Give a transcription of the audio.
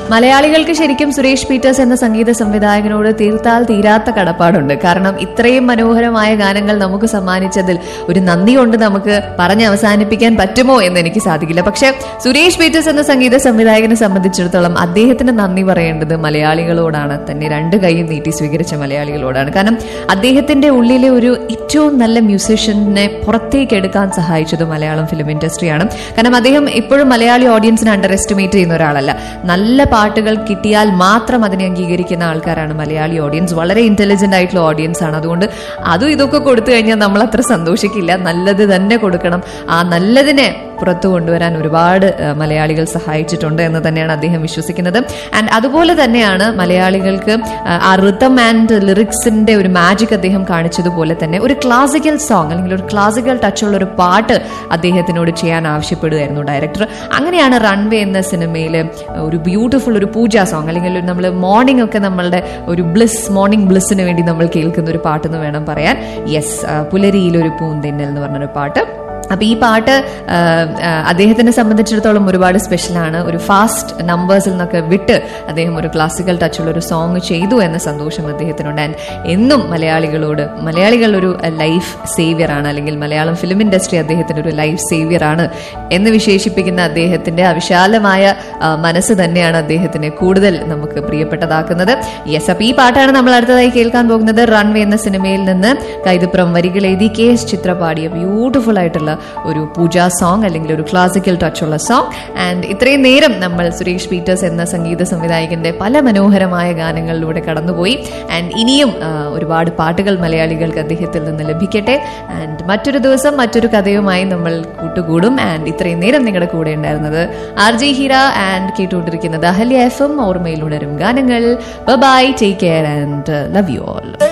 മലയാളികൾക്ക് ശരിക്കും സുരേഷ് പീറ്റേഴ്സ് എന്ന സംഗീത സംവിധായകനോട് തീർത്താൽ തീരാത്ത കടപ്പാടുണ്ട് കാരണം ഇത്രയും മനോഹരമായ ഗാനങ്ങൾ നമുക്ക് സമ്മാനിച്ചതിൽ ഒരു നന്ദി കൊണ്ട് നമുക്ക് പറഞ്ഞ് അവസാനിപ്പിക്കാൻ പറ്റുമോ എന്ന് എനിക്ക് സാധിക്കില്ല പക്ഷെ സുരേഷ് പീറ്റേഴ്സ് എന്ന സംഗീത സംവിധായകനെ സംബന്ധിച്ചിടത്തോളം അദ്ദേഹത്തിന് നന്ദി പറയേണ്ടത് മലയാളികളോടാണ് തന്നെ രണ്ട് കൈയും നീട്ടി സ്വീകരിച്ച മലയാളികളോടാണ് കാരണം അദ്ദേഹത്തിന്റെ ഉള്ളിലെ ഒരു ഏറ്റവും നല്ല മ്യൂസീഷ്യനെ പുറത്തേക്ക് എടുക്കാൻ സഹായിച്ചത് മലയാളം ഫിലിം ഇൻഡസ്ട്രിയാണ് കാരണം അദ്ദേഹം ഇപ്പോഴും മലയാളി ഓഡിയൻസിനെ അണ്ടർ എസ്റ്റിമേറ്റ് ചെയ്യുന്ന ഒരാളല്ല നല്ല പാട്ടുകൾ കിട്ടിയാൽ മാത്രം അതിനെ അംഗീകരിക്കുന്ന ആൾക്കാരാണ് മലയാളി ഓഡിയൻസ് വളരെ ഇന്റലിജന്റ് ആയിട്ടുള്ള ഓഡിയൻസ് ആണ് അതുകൊണ്ട് അതും ഇതൊക്കെ കൊടുത്തു കഴിഞ്ഞാൽ നമ്മൾ അത്ര സന്തോഷിക്കില്ല നല്ലത് തന്നെ കൊടുക്കണം ആ നല്ലതിനെ പുറത്തു കൊണ്ടുവരാൻ ഒരുപാട് ഏഹ്, മലയാളികൾ സഹായിച്ചിട്ടുണ്ട് എന്ന് തന്നെയാണ് അദ്ദേഹം വിശ്വസിക്കുന്നത് ആൻഡ് അതുപോലെ തന്നെയാണ് മലയാളികൾക്ക് ഏഹ്, ആ റിതം ആൻഡ് ലിറിക്സിന്റെ ഒരു മാജിക് അദ്ദേഹം കാണിച്ചതുപോലെ തന്നെ ഒരു ക്ലാസിക്കൽ സോങ് അല്ലെങ്കിൽ ഒരു ക്ലാസിക്കൽ ടച്ചുള്ള ഒരു പാട്ട് അദ്ദേഹത്തിനോട് ചെയ്യാൻ ആവശ്യപ്പെടുകയായിരുന്നു ഡയറക്ടർ അങ്ങനെയാണ് റൺവേ എന്ന സിനിമയിൽ ഒരു ബ്യൂട്ടിഫുൾ ഒരു പൂജ സോങ് അല്ലെങ്കിൽ നമ്മൾ മോർണിംഗ് ഒക്കെ നമ്മളുടെ ഒരു ബ്ലിസ് മോർണിംഗ് ബ്ലിസ്സിന് വേണ്ടി നമ്മൾ കേൾക്കുന്ന ഒരു പാട്ടെന്ന് വേണം പറയാൻ യെസ് പുലരിയിൽ ഒരു പൂന്തെന്നൽ എന്ന് പറഞ്ഞൊരു പാട്ട് അപ്പൊ ഈ പാട്ട് ആ, ആ, അദ്ദേഹത്തിനെ സംബന്ധിച്ചിടത്തോളം ഒരുപാട് സ്പെഷ്യലാണ് ഒരു ഫാസ്റ്റ് നമ്പേഴ്സിൽ നിന്നൊക്കെ വിട്ട് അദ്ദേഹം ഒരു ക്ലാസിക്കൽ ടച്ചുള്ള ഒരു സോങ് ചെയ്തു എന്ന സന്തോഷം അദ്ദേഹത്തിനുണ്ട് ആൻഡ് എന്നും മലയാളികളോട് മലയാളികൾ ഒരു ലൈഫ് സേവിയർ ആണ് അല്ലെങ്കിൽ മലയാളം ഫിലിം ഇൻഡസ്ട്രി അദ്ദേഹത്തിന്റെ ഒരു ലൈഫ് സേവിയർ ആണ് എന്ന് വിശേഷിപ്പിക്കുന്ന അദ്ദേഹത്തിന്റെ അവിശാലമായ ആ, മനസ്സ് തന്നെയാണ് അദ്ദേഹത്തിനെ കൂടുതൽ നമുക്ക് പ്രിയപ്പെട്ടതാക്കുന്നത് യെസ് അപ്പൊ ഈ പാട്ടാണ് നമ്മൾ അടുത്തതായി കേൾക്കാൻ പോകുന്നത് റൺവേ എന്ന സിനിമയിൽ നിന്ന് കൈതപ്പുറം വരികൾ എഴുതി കെ എസ് ചിത്ര പാടിയ ബ്യൂട്ടിഫുൾ ആയിട്ടുള്ള ഒരു പൂജാ സോങ് അല്ലെങ്കിൽ ഒരു ക്ലാസിക്കൽ ടച്ചുള്ള സോങ് ആൻഡ് ഇത്രയും നേരം നമ്മൾ സുരേഷ് പീറ്റേഴ്സ് എന്ന സംഗീത സംവിധായകന്റെ പല മനോഹരമായ ഗാനങ്ങളിലൂടെ കടന്നുപോയി ആൻഡ് ഇനിയും ആ, ഒരുപാട് പാട്ടുകൾ മലയാളികൾക്ക് അദ്ദേഹത്തിൽ നിന്ന് ലഭിക്കട്ടെ ആൻഡ് മറ്റൊരു ദിവസം മറ്റൊരു കഥയുമായി നമ്മൾ കൂട്ടുകൂടും ആൻഡ് ഇത്രയും നേരം നിങ്ങളുടെ കൂടെ ഉണ്ടായിരുന്നത് ആർ ജി ഹീര ആൻഡ് കേട്ടുകൊണ്ടിരിക്കുന്നത് അഹല്യ എഫ് എം ഓർമ്മയിൽ ഉണരും ഗാനങ്ങൾ bye take care and love you all